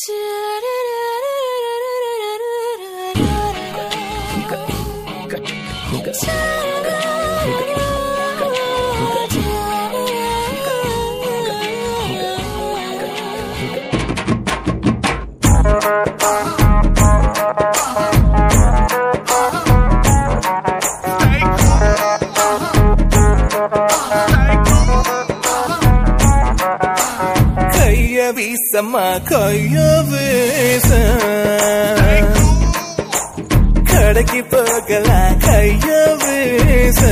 கைய வீசம்மா கைய வீச கடைக்கு போகலாம் கைய வீச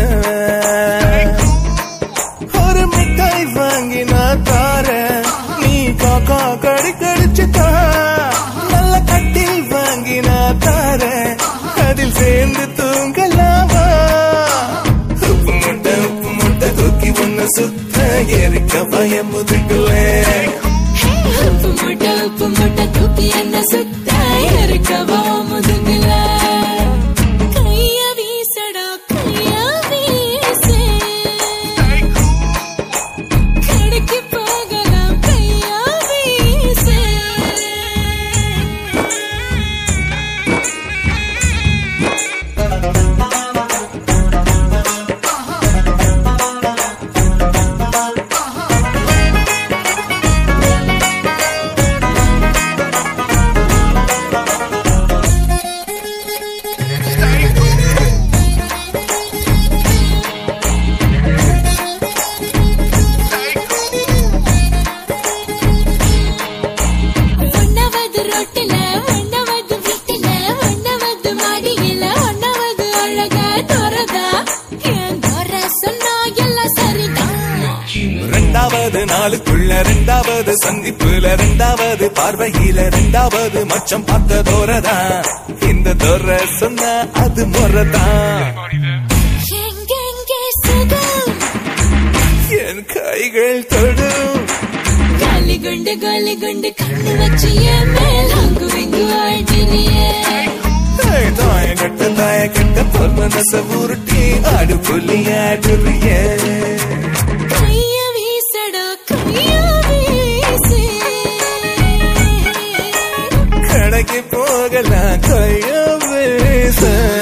ஒரு மிட்டாய் வாங்கி நான் தாரேன் நீ காக்கா கடி கடிச்சு தா நல்ல கட்டில் வாங்கி நான் தாரேன் அதில் சேர்ந்து தூங்கலாமா உப்பு முட்டை உப்பு முட்டை தூக்கி ஒண்ணு சுத்த எரிக்க பயம் முதுகுலே உப்பு மூட்டை உப்பு மூட்டை தூக்கி என்ன சுத்த இருக்கவோ முதுகுல கைய வீசடா கைய வீசு கடைக்கு போகலாம் கைய வீசு ஒன்னவது ரோட்டுல ஒன்னவது வீட்டுல ஒன்னவது மாடியில ஒன்னவது அழகா தோறதா என் தோற சொன்னா எல்லாம் சரிதான் ரெண்டாவது நாளுக்குள்ள ரெண்டாவது சந்திப்புல ரெண்டாவது பார்வையில ரெண்டாவது மச்சம் பார்த்த தோரதான் இந்த தோர சொன்ன அது முறதான் எங்கெங்கே சுகம் என் கைகள் தொடும் காலி குண்டு கோலி குண்டு கண்ணு வச்சு என் மேல் அங்கு இங்கு ஆழ்த்தினியே ஏய், தாய கட்ட தாய கட்ட பொன் மனச உருட்டி ஆடு புலி ஆடுறிய கைய வீசடா கைய வீசு கடைக்கு போகலாம் கைய வீச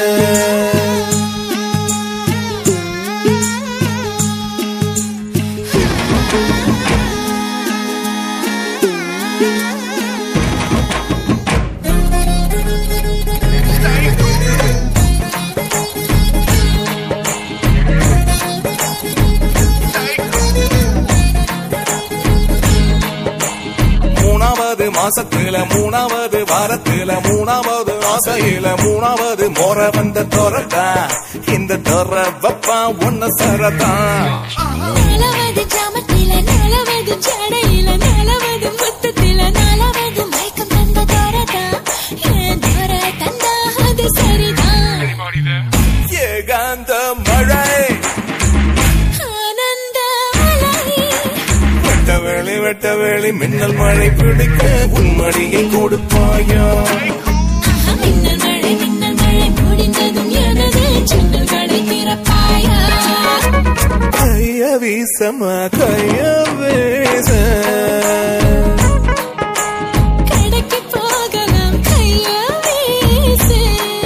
மூணாவது மாசத்துல மூணாவது வாரத்துல மூணாவது ஆசையில மூணாவது மோர வந்த தோரதா இந்த தோர வப்பா ஒன்ன சரதான் நாலாவது ஜாமத்தில நாலாவது ஜடையில நாலாவது முத்தத்தில நாலாவது மயக்கம் தந்த தோரதா என் தோர தந்தா அது சரிதான் ஏகாந்த மழை ஆனந்த அலை வெட்ட வேளி வெட்ட வேளி மின்னல் மழை பிடிக்க உன்மடியை கொடுப்பாயா ஆஹா, மின்னல் மழை மின்னல் மழை முடிந்ததும் எனது ஜன்னல் கடை திறப்பாயா கைய வீசமா கைய வீச கடைக்கு போகலாம் கைய வீசு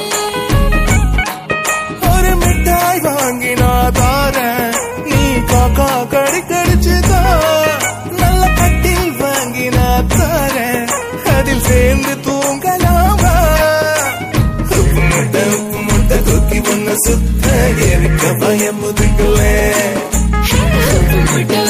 ஒரு மிட்டாய் வாங்கினா தாரேன் நீ காக்கா கடி கடிச்சுதா நல்ல கட்டில் வாங்கினா தாரேன் அதில் சேர்ந்து தூங்கலாமா உப்பு முட்டை உப்பு முட்டை தூக்கி ஒண்ணு சுத்த எரிக்க பயம் முதுகுலே உப்பு மூட்டை